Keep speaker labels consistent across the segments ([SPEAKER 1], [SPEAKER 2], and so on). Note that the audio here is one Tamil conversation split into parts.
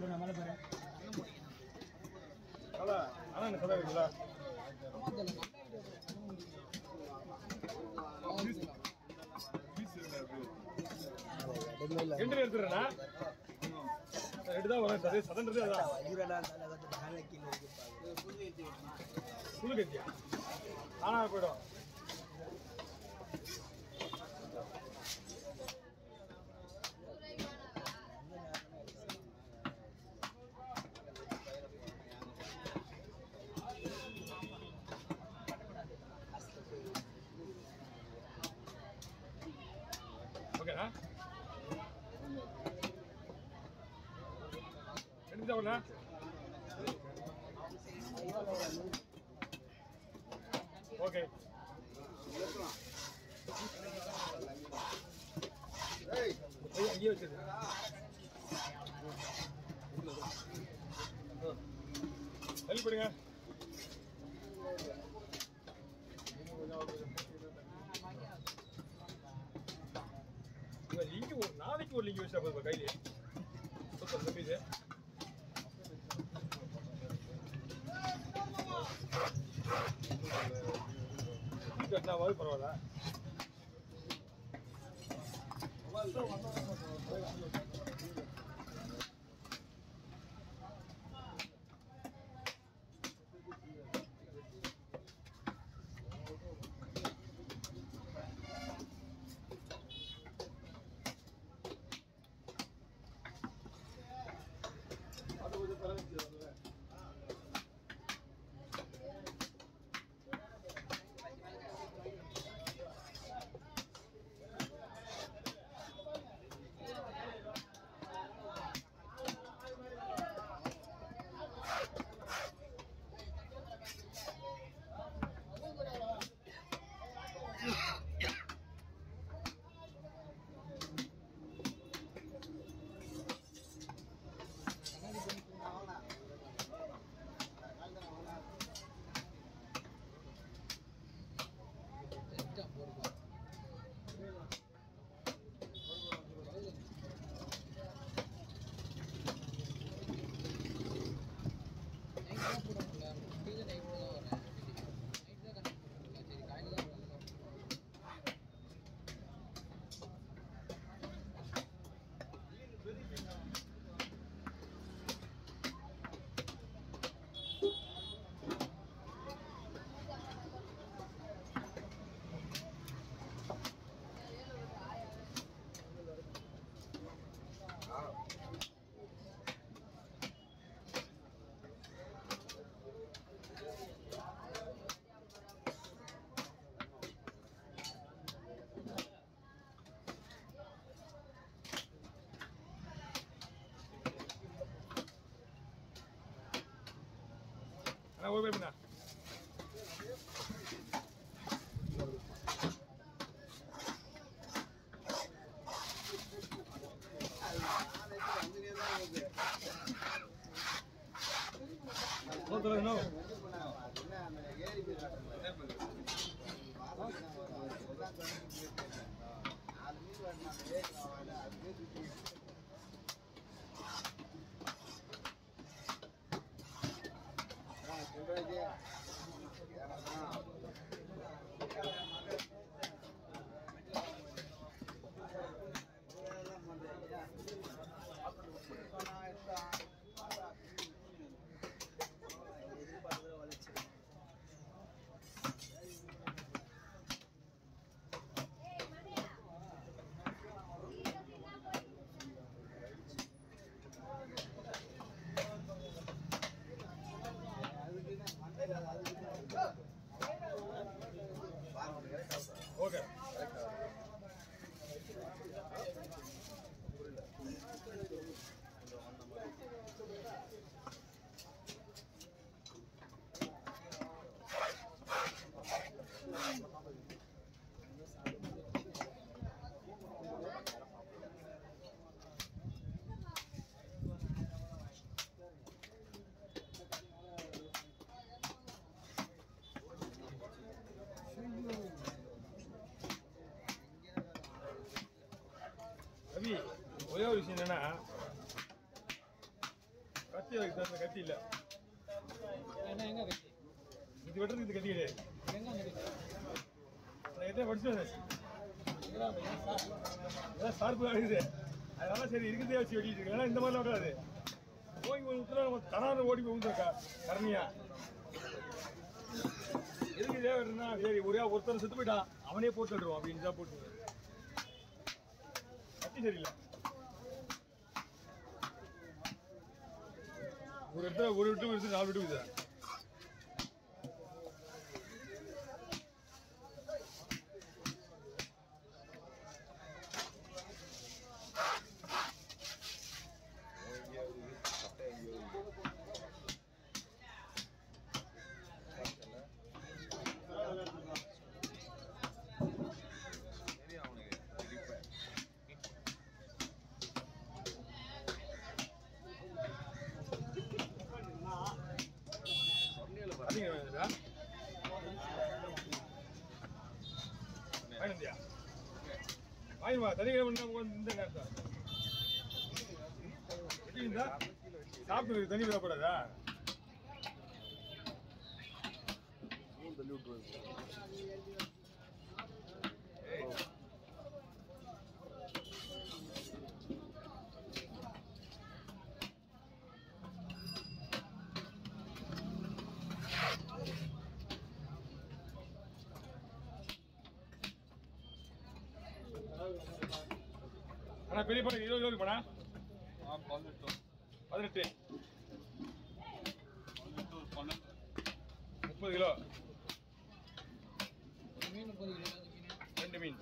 [SPEAKER 1] அதான் ஆனால் என்ன சொல்ல இருக்குல்ல ரெண்டு எடுத்துறேண்ணா ரெண்டு தான் வரும் சதே சதன்றது அதான் சுழு கத்தியா ஆனா போயிடும் ஓகேண்ணா ரெண்டு தான் வரண்ணா ஓகே ஐயா, அங்கேயே வச்சிரு ஹெல்ப் பண்ணுங்க இவன் லிங்க் ஒரு நாளைக்கு ஒரு லிங்க் வச்சா போதும் கையில சுத்தம் தம்பிது கட்டினாவது பரவாயில்ல அது கொஞ்சம் பரவாயில்ல அண்ணா ஒரு பேர் பண்ணா நோ ஓகே ரவி ஒரே ஒரு விஷயம் என்னன்னா கத்தி வைக்க தகுந்த கத்தி இல்ல
[SPEAKER 2] என்ன எங்க கட்டி
[SPEAKER 1] இது வெட்டுறதுக்கு இது கத்தி கிடையாது
[SPEAKER 2] எங்க அந்த கட்டி
[SPEAKER 1] நான் எத்தனை படிச்சு இதெல்லாம் சார்பு இருக்குது அதனால சரி இருக்கிறதே வச்சு வெட்டிட்டு இருக்கேன் ஏன்னா இந்த மாதிரிலாம் விடாது போய் ஒரு உத்தரவு நம்ம தனாத ஓடி போகுது கரணியா எதுக்கு இதே வெட்டுனா சரி ஒரே ஒருத்தர் செத்து போயிட்டான் அவனே போட்டு விடுவான் அப்படின்னு தான் போட்டு கத்தி சரியில்லை ஒரு இடத்துல ஒரு விட்டு ஒரு இடத்துல நாலு விட்டு இருக்குது அதிகம் வேணுதா? வாங்கிட்டியா? வாங்கிட்டு வா, தனிக்கிழமை இருந்தா உட்கார்ந்து இந்த நேரத்துல. எப்படி இருந்தா? சாப்பிட்டு தண்ணி விடக்கூடாதா ஆனா பெரிய படம் இருபது கிலோ பணம் பதினெட்டு முப்பது கிலோ
[SPEAKER 2] மீன் முப்பது கிலோ அந்த மீன்
[SPEAKER 1] ரெண்டு மீன்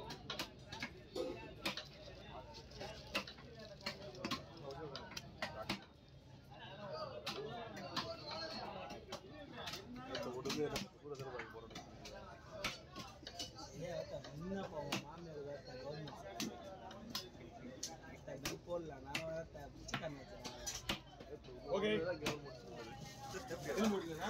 [SPEAKER 1] ஓகே எது முடியுதுண்ணா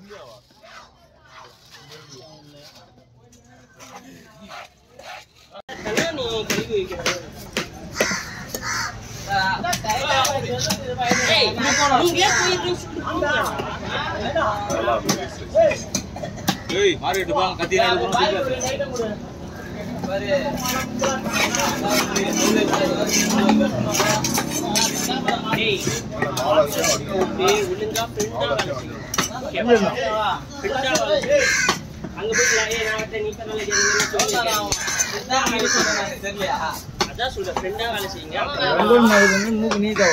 [SPEAKER 3] அங்க போய் ஏய் நான் வரட்டேன், நீ தான் வேலை செய்யணும்னு சொல்லிருக்கேன். அதான் சொல்றேன் ஃப்ரெண்டா வேலை செய்யுங்க
[SPEAKER 2] மூக்கு நீட்டா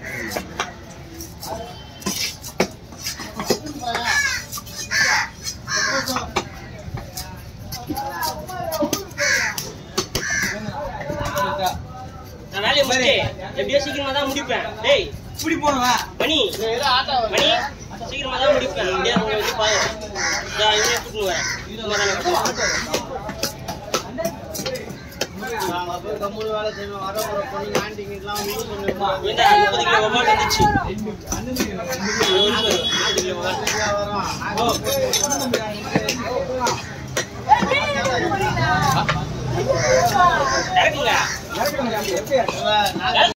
[SPEAKER 3] நான் வேலையை முடிச்சு எப்படியோ சீக்கிரமா தான் முடிப்பேன் டேய்
[SPEAKER 2] இப்படி போனவா
[SPEAKER 3] மணி மணி சீக்கிரமா தான் முடிப்பேன் அப்படியே அங்க வந்து பாரு நான் இவனே கூட்டின்னு வரேன் சும்மா தானே இருக்கேன். ஏன்டா, முப்பது கிலோ வவ்வால் வந்துச்சு ஒரு நிமிஷம் இரு. முப்பது கிலோ வவ்வால். இறக்குங்க